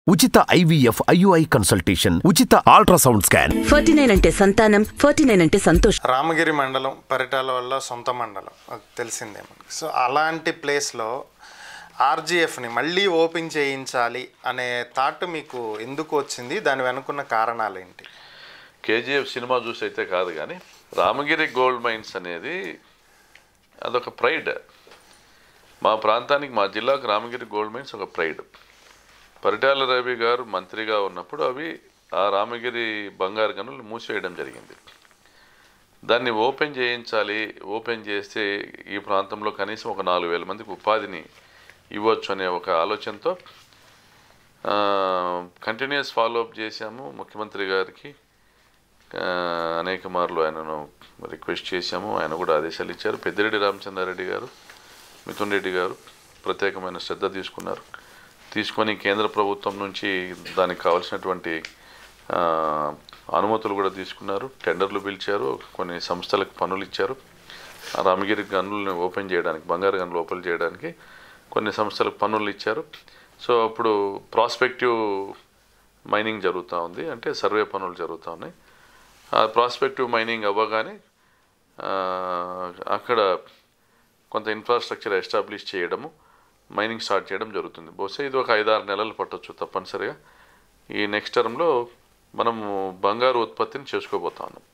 ఉచిత IVF IUI consultation ఉచిత ultrasound scan forty nine అంటే సంతానం ఫార్టీ నైన్ అంటే సంతోషం రామగిరి మండలం పరిటాల వల్ల సొంత మండలం అది తెలిసిందే మనకి సో అలాంటి ప్లేస్లో ఆర్జీఎఫ్ని మళ్ళీ ఓపెన్ చేయించాలి అనే థాట్ మీకు ఎందుకు వచ్చింది దాని వెనుకున్న కారణాలు ఏంటి కేజీఎఫ్ సినిమా చూసి అయితే కాదు కానీ రామగిరి గోల్డ్ మైన్స్ అనేది అదొక ప్రైడ్ మా ప్రాంతానికి మా జిల్లాకు రామగిరి గోల్డ్ మైన్స్ ఒక ప్రైడ్ పరిటాల రవి గారు మంత్రిగా ఉన్నప్పుడు అవి ఆ రామగిరి బంగారు గనులు మూసివేయడం జరిగింది దాన్ని ఓపెన్ చేయించాలి ఓపెన్ చేస్తే ఈ ప్రాంతంలో కనీసం ఒక నాలుగు వేల మందికి ఉపాధిని ఇవ్వచ్చు అనే ఒక ఆలోచనతో కంటిన్యూస్ ఫాలోఅప్ చేశాము ముఖ్యమంత్రి గారికి ఆ, అనేక మార్లు ఆయనను రిక్వెస్ట్ చేశాము ఆయన కూడా ఆదేశాలు ఇచ్చారు పెద్దిరెడ్డి రామచంద్రారెడ్డి గారు మిథున్ రెడ్డి గారు ప్రత్యేకమైన శ్రద్ధ తీసుకున్నారు తీసుకొని కేంద్ర ప్రభుత్వం నుంచి దానికి కావాల్సినటువంటి ఆ, అనుమతులు కూడా తీసుకున్నారు టెండర్లు పిలిచారు కొన్ని సంస్థలకు పనులు ఇచ్చారు ఆ రామగిరి గనులను ఓపెన్ చేయడానికి బంగారు గనులు ఓపెన్ చేయడానికి కొన్ని సంస్థలకు పనులు ఇచ్చారు సో అప్పుడు ప్రాస్పెక్టివ్ మైనింగ్ జరుగుతూ ఉంది అంటే సర్వే పనులు జరుగుతూ ఉన్నాయి ఆ ప్రాస్పెక్టివ్ మైనింగ్ అవ్వగానే ఆ, అక్కడ కొంత ఇన్ఫ్రాస్ట్రక్చర్ ఎస్టాబ్లిష్ చేయడము మైనింగ్ స్టార్ట్ చేయడం జరుగుతుంది బహుశా ఇది ఒక ఐదారు నెలలు పట్టొచ్చు తప్పనిసరిగా ఈ నెక్స్ట్ టర్మ్లో మనము బంగారు ఉత్పత్తిని చేసుకోబోతా ఉన్నాం